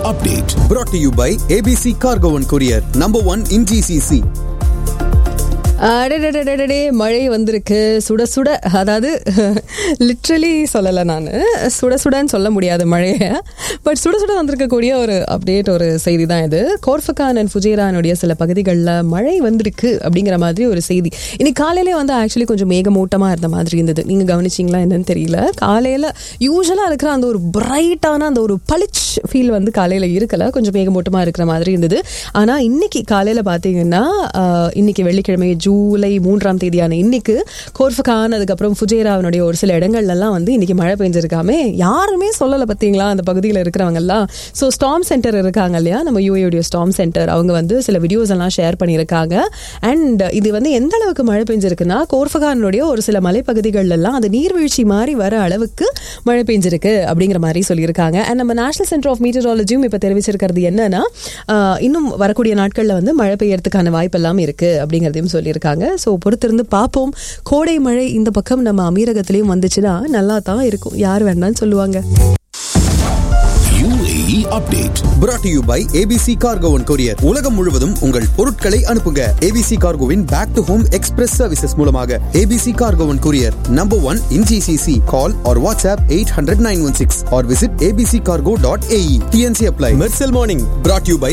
update. Brought to you by ABC Cargo and Courier, number one in GCC. அடடடடடடே மழை வந்திருக்கு சுட சுட அதாவது லிட்ரலி சொல்லலை நான் சுட சுடன்னு சொல்ல முடியாது மழையை பட் சுட சுட வந்திருக்கக்கூடிய ஒரு அப்டேட் ஒரு செய்தி தான் இது கோர்ஃபகான் அண்ட் ஃபுஜேரானுடைய சில பகுதிகளில் மழை வந்திருக்கு அப்படிங்கிற மாதிரி ஒரு செய்தி இன்னைக்கு காலையிலே வந்து ஆக்சுவலி கொஞ்சம் மேகமூட்டமாக இருந்த மாதிரி இருந்தது நீங்கள் கவனிச்சிங்களா என்னன்னு தெரியல காலையில் யூஸ்வலாக இருக்கிற அந்த ஒரு பிரைட்டான அந்த ஒரு பளிச் ஃபீல் வந்து காலையில் இருக்கல கொஞ்சம் மேகமூட்டமாக இருக்கிற மாதிரி இருந்தது ஆனால் இன்னைக்கு காலையில் பார்த்தீங்கன்னா ஆஹ், இன்னைக்கு வெள்ளிக்கிழமை ஜூலை மூன்றாம் தேதியான இன்னைக்கு கோர்ஃபகான் அதுக்கப்புறம் ஃபுஜேராவினுடைய ஒரு சில இடங்கள்லாம் வந்து இன்னைக்கு மழை பெஞ்சிருக்காமே யாருமே சொல்லலை பார்த்தீங்களா அந்த பகுதியில் இருக்கிறவங்க எல்லாம் ஸோ ஸ்டாம் சென்டர் இருக்காங்க இல்லையா நம்ம யூஏடைய ஸ்டாம் சென்டர் அவங்க வந்து சில வீடியோஸ் எல்லாம் ஷேர் பண்ணியிருக்காங்க அண்ட் இது வந்து எந்த அளவுக்கு மழை பெஞ்சிருக்குன்னா கோர்ஃபகானுடைய ஒரு சில மலைப்பகுதிகள் எல்லாம் அது நீர்வீழ்ச்சி மாதிரி வர அளவுக்கு மழை பெஞ்சிருக்கு அப்படிங்கிற மாதிரி சொல்லியிருக்காங்க அண்ட் நம்ம நேஷனல் சென்டர் ஆஃப் மீட்டராலஜியும் இப்போ தெரிவிச்சிருக்கிறது என்னன்னா ஆஹ், இன்னும் வரக்கூடிய நாட்களில் வந்து மழை பெய்யறதுக்கான வாய்ப்பெல்லாம் இருக்கு அப்படிங்கிறதையும் சொல்லியிருக்காங்க ஸோ பொறுத்திருந்து பார்ப்போம் கோடை மழை இந்த பக்கம் நம்ம அமீரகத்திலையும் வந்துச்சுன்னா நல்லா தான் இருக்கும் யார் வேணாலும் சொல்லுவாங்க UAE update. Brought to you by ABC Cargo and Courier. உலகம் முழுவதும் உங்கள் பொருட்களை அனுப்புங்க ABC Cargoவின் back to home express services மூலமாக ABC Cargo and Courier, number one in GCC. Call or WhatsApp 800 916 or visit abccargo.ae. TNC apply. Mercel Morning. Brought to you by